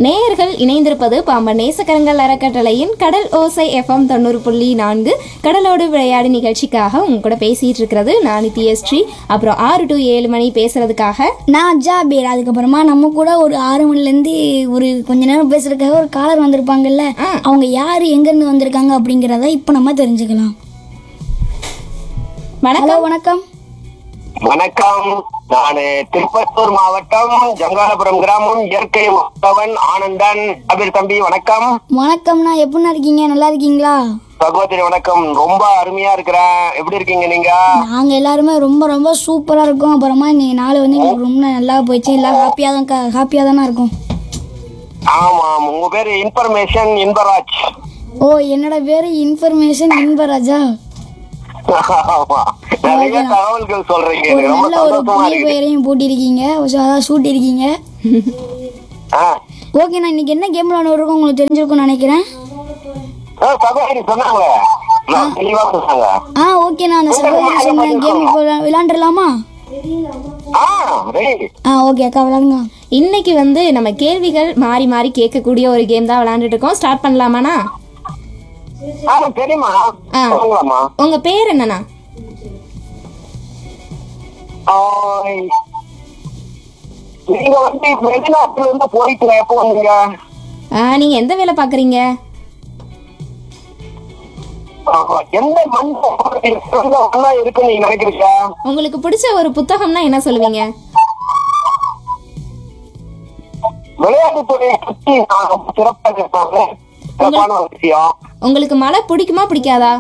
நேயர்கள் இணைந்திருப்பது பாம்பன் நேசக்கரங்கள் அறக்கட்டளையின் கடல் ஓசை எஃப்எம் தொண்ணூறு புள்ளி நான்கு கடலோடு விளையாடு நிகழ்ச்சிக்காக உங்க கூட பேசிட்டு இருக்கிறது நான் நித்யஸ்ரீ அப்புறம் ஆறு டு ஏழு மணி பேசுறதுக்காக நான் ஜாபீர் அதுக்கப்புறமா நம்ம கூட ஒரு ஆறு மணிலேருந்து ஒரு கொஞ்ச நேரம் பேசுறதுக்காக ஒரு காலர் வந்திருப்பாங்கல்ல ஆ. அவங்க யார் எங்கேருந்து வந்திருக்காங்க அப்படிங்கிறத இப்போ நம்ம தெரிஞ்சுக்கலாம் ஹலோ வணக்கம் வணக்கம் வணக்கம் நானு திருப்பத்தூர் மாவட்டம் ஜங்காலபுரம் கிராமம் இயற்கை உத்தவன் ஆனந்தன் அபிர் தம்பி வணக்கம் வணக்கம்ண்ணா எப்படிண்ணா இருக்கீங்க நல்லா இருக்கீங்களா சகோதரி வணக்கம் ரொம்ப அருமையா இருக்கிறேன் எப்படி இருக்கீங்க நீங்க நாங்கள் எல்லாருமே ரொம்ப ரொம்ப சூப்பராக இருக்கோம் அப்புறமா இன்னைக்கு நாள் வந்து எங்களுக்கு ரொம்ப நல்லா போயிடுச்சு எல்லாம் ஹாப்பியாக தான் ஹாப்பியாக தானே இருக்கும் ஆமாம் உங்க பேரு இன்ஃபர்மேஷன் இன்பராஜ் ஓ என்னோட பேர் இன்ஃபர்மேஷன் இன்பராஜா ஆமா. நிறைய தகவல்கள் சொல்றீங்க ஒரு எனக்கு ரொம்ப நல்ல ஒரு சந்தோஷமா புதிய இருக்குது பெயரையும் பூட்டியிருக்கீங்க ஸோ அதான் சூட்டியிருக்கீங்க ஆ. ஓகேண்ணா இன்னைக்கு என்ன கேம் விளாண்டுருக்கோம் உங்களுக்கு தெரிஞ்சிருக்கும்னு நினைக்கிறேன் ஆ, சகோதரி சொன்னாங்க நான் தெளிவா சொன்னாங்க ஆ ஓகேண்ணா அந்த சகோதரி சொன்ன கேம் இப்போ விளா- விளாண்டுடலாமா ஆ ரெடி ஆ ஓகே அக்கா விளாடுங்க இன்னைக்கு வந்து நம்ம கேள்விகள் மாறி மாறி கேட்கக்கூடிய ஒரு கேம் தான் விளையாண்டுட்டு இருக்கோம் ஸ்டார்ட் பண்ணலாமாண்ணா ஆ தெரியுமா ஆ. சொல்லுங்களாம்மா உங்க பேர் என்னண்ணா ஆய். நீங்க வந்து வெளிநாட்டுல இருந்து போயிட்டு எப்போ வந்தீங்க ஆ, நீங்க எந்த வேலை பாக்குறீங்க ஆஹா, எந்த மண் சிறந்த மண்ணா இருக்குன்னு நீங்க நினைக்கிறீங்க உங்களுக்கு பிடிச்ச ஒரு புத்தகம்னா என்ன சொல்லுவீங்க விளையாட்டு துறையை பத்தி நான் ரொம்ப சிறப்பாக இருப்பாங்க சிறப்பான ஒரு விஷயம் உங்களுக்கு மழை பிடிக்குமா பிடிக்காதா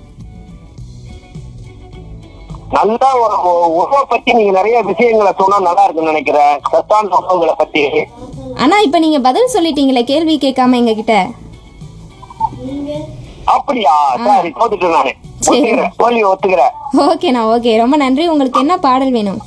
நல்லா ஒரு உணவை பத்தி நீங்க நிறைய விஷயங்களை சொன்னா நல்லா இருக்குன்னு நினைக்கிறேன் சத்தான உணவுகளை பத்தி ஆனா இப்ப நீங்க பதில் சொல்லிட்டீங்களே கேள்வி கேட்காம எங்க கிட்ட அப்படியா சரி தோத்துட்டேன் நானு சரி. ஒத்துக்கிறேன் தோல்வி ஒத்துக்கிறேன் ஓகேண்ணா ஓகே ரொம்ப நன்றி உங்களுக்கு என்ன பாடல் வேணும்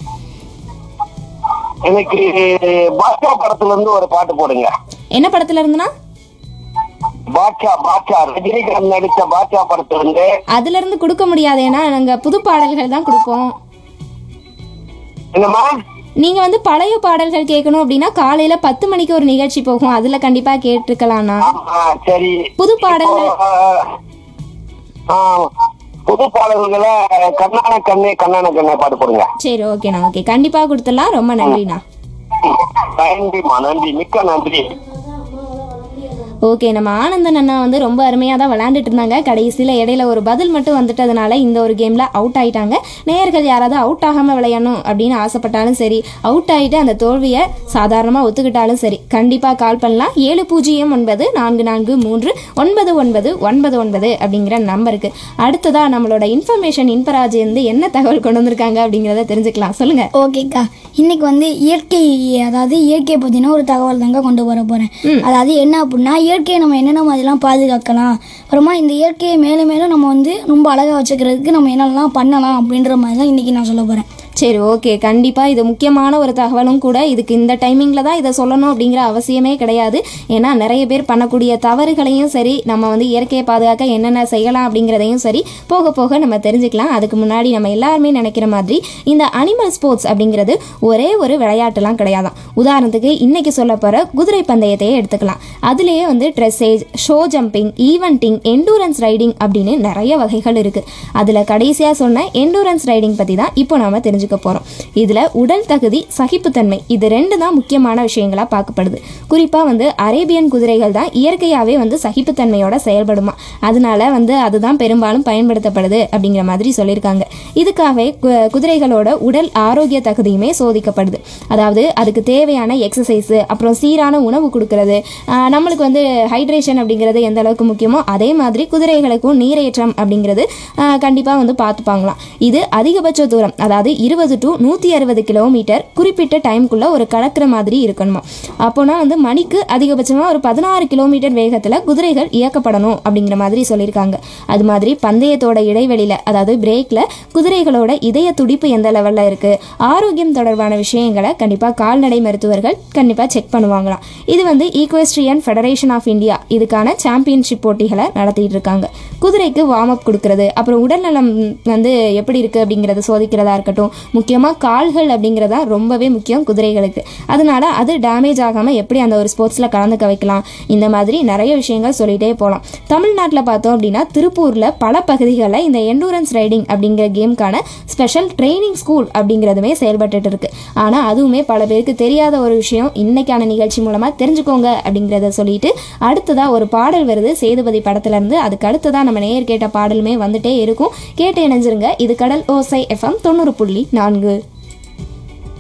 எனக்கு பாட்ஷா படத்துல இருந்து ஒரு பாட்டு போடுங்க என்ன படத்துல இருந்துனா பாட்ஷா பாட்ஷா ரஜினிகாந்த் நடிச்ச பாட்ஷா படத்துல இருந்து அதுல இருந்து கொடுக்க முடியாது ஏன்னா நாங்க புது பாடல்கள் தான் கொடுப்போம் என்னம்மா நீங்க வந்து பழைய பாடல்கள் கேட்கணும் அப்படின்னா காலையில பத்து மணிக்கு ஒரு நிகழ்ச்சி போகும் அதுல கண்டிப்பா கேட்டிருக்கலாம்ண்ணா ஆமா சரி புது பாடல்கள் இப்போ, ஆ, புது பாடல்களை கண்ணான கண்ணே கண்ணான கண்ணே பாட்டு போடுங்க சரி ஓகேண்ணா ஓகே கண்டிப்பா கொடுத்துடலாம் ரொம்ப நன்றிண்ணா நன்றிம்மா நன்றி மிக்க நன்றி ஓகே நம்ம ஆனந்தன் அண்ணா வந்து ரொம்ப அருமையாக தான் விளையாண்டுட்டு இருந்தாங்க கடைசியில் இடையில ஒரு பதில் மட்டும் வந்துட்டதுனால இந்த ஒரு கேமில் அவுட் ஆயிட்டாங்க நேயர்கள் யாராவது அவுட் ஆகாமல் விளையாடணும் அப்படின்னு ஆசைப்பட்டாலும் சரி அவுட் ஆகிட்டு அந்த தோல்வியை சாதாரணமாக ஒத்துக்கிட்டாலும் சரி கண்டிப்பாக கால் பண்ணலாம் ஏழு பூஜ்ஜியம் ஒன்பது நான்கு நான்கு மூன்று ஒன்பது ஒன்பது ஒன்பது ஒன்பது அப்படிங்கிற நம்பருக்கு அடுத்ததாக நம்மளோட இன்ஃபர்மேஷன் இன்பராஜ் வந்து என்ன தகவல் கொண்டு வந்திருக்காங்க அப்படிங்கிறத தெரிஞ்சுக்கலாம் சொல்லுங்கள் ஓகேக்கா இன்னைக்கு வந்து இயற்கை அதாவது இயற்கையை பற்றின ஒரு தகவல் தாங்க கொண்டு வர போகிறேன் அதாவது என்ன அப்படின்னா இயற்கையை நம்ம என்னென்ன மாதிரிலாம் பாதுகாக்கலாம் அப்புறமா இந்த இயற்கையை மேலும் மேலும் நம்ம வந்து ரொம்ப அழகாக வச்சுக்கிறதுக்கு நம்ம என்னென்னலாம் பண்ணலாம் அப்படின்ற மாதிரி தான் இன்றைக்கி நான் சொல்ல போகிறேன் சரி ஓகே கண்டிப்பாக இது முக்கியமான ஒரு தகவலும் கூட இதுக்கு இந்த டைமிங்கில் தான் இதை சொல்லணும் அப்படிங்கிற அவசியமே கிடையாது ஏன்னா நிறைய பேர் பண்ணக்கூடிய தவறுகளையும் சரி நம்ம வந்து இயற்கையை பாதுகாக்க என்னென்ன செய்யலாம் அப்படிங்கிறதையும் சரி போக போக நம்ம தெரிஞ்சுக்கலாம் அதுக்கு முன்னாடி நம்ம எல்லாருமே நினைக்கிற மாதிரி இந்த அனிமல் ஸ்போர்ட்ஸ் அப்படிங்கிறது ஒரே ஒரு விளையாட்டுலாம் கிடையாதான் உதாரணத்துக்கு இன்னைக்கு சொல்ல போகிற குதிரை பந்தயத்தையே எடுத்துக்கலாம் அதுலேயே வந்து dressage show jumping eventing endurance riding அப்படின்னு நிறைய வகைகள் இருக்குது அதில் கடைசியாக சொன்ன எண்டூரன்ஸ் ரைடிங் பற்றி தான் இப்போ நாம தெரிஞ்சுக்க போகிறோம் இதில் உடல் தகுதி சகிப்புத்தன்மை இது ரெண்டு தான் முக்கியமான விஷயங்களாக பார்க்கப்படுது குறிப்பாக வந்து அரேபியன் குதிரைகள் தான் இயற்கையாகவே வந்து சகிப்புத்தன்மையோட செயல்படுமா அதனால வந்து அதுதான் பெரும்பாலும் பயன்படுத்தப்படுது அப்படிங்கிற மாதிரி சொல்லியிருக்காங்க இதுக்காகவே கு- குதிரைகளோட உடல் ஆரோக்கிய தகுதியுமே சோதிக்கப்படுது அதாவது அதுக்கு தேவையான எக்ஸசைஸு அப்புறம் சீரான உணவு கொடுக்கறது ஆஹ் நம்மளுக்கு வந்து ஹைட்ரேஷன் அப்படிங்கிறது எந்த அளவுக்கு முக்கியமோ அதே மாதிரி குதிரைகளுக்கும் நீரேற்றம் அப்படிங்கிறது கண்டிப்பாக வந்து பார்த்துப்பாங்களாம் இது அதிகபட்ச தூரம் அதாவது இருபது டு நூற்றி அறுபது கிலோமீட்டர் குறிப்பிட்ட டைம்குள்ளே ஒரு கடக்கிற மாதிரி இருக்கணுமா அப்போனா வந்து மணிக்கு அதிகபட்சமாக ஒரு பதினாறு கிலோமீட்டர் வேகத்தில் குதிரைகள் இயக்கப்படணும் அப்படிங்கிற மாதிரி சொல்லியிருக்காங்க அது மாதிரி பந்தயத்தோட இடைவெளியில் அதாவது பிரேக்கில் குதிரைகளோட இதய துடிப்பு எந்த லெவலில் இருக்குது ஆரோக்கியம் தொடர்பான விஷயங்களை கண்டிப்பாக கால்நடை மருத்துவர்கள் கண்டிப்பாக செக் பண்ணுவாங்களாம் இது வந்து ஈக்வெஸ்ட்ரியன் ஃபெடரேஷன் ஆஃப் இந்தியா இதுக்கான சாம்பியன்ஷிப் போட்டிகளை நடத்திட்டு இருக்காங்க குதிரைக்கு வார்ம் அப் கொடுக்கறது அப்புறம் உடல்நலம் வந்து எப்படி இருக்குது அப்படிங்கிறத சோதிக்கிறதா இருக்கட்டும் முக்கியமாக கால்கள் அப்படிங்கிறதா ரொம்பவே முக்கியம் குதிரைகளுக்கு அதனால அது டேமேஜ் ஆகாமல் எப்படி அந்த ஒரு ஸ்போர்ட்ஸில் கலந்துக்க வைக்கலாம் இந்த மாதிரி நிறைய விஷயங்கள் சொல்லிகிட்டே போகலாம் தமிழ்நாட்டில் பார்த்தோம் அப்படின்னா திருப்பூரில் பல பகுதிகளில் இந்த எண்டூரன்ஸ் ரைடிங் அப்படிங்கிற கேம்க்கான ஸ்பெஷல் ட்ரைனிங் ஸ்கூல் அப்படிங்கிறதுமே செயல்பட்டுட்டு இருக்கு ஆனால் அதுவுமே பல பேருக்கு தெரியாத ஒரு விஷயம் இன்னைக்கான நிகழ்ச்சி மூலமாக தெரிஞ்சுக்கோங்க அப்படிங்கிறத சொல்லிட்டு அடுத்ததாக ஒரு பாடல் வருது சேதுபதி படத்துலேருந்து அதுக்கு அடுத்ததாக நம்ம நேர் கேட்ட பாடலுமே வந்துட்டே இருக்கும் கேட்டு இணைஞ்சிருங்க இது கடல் ஓசை எஃப்எம் தொண்ணூறு புள்ளி நான்கு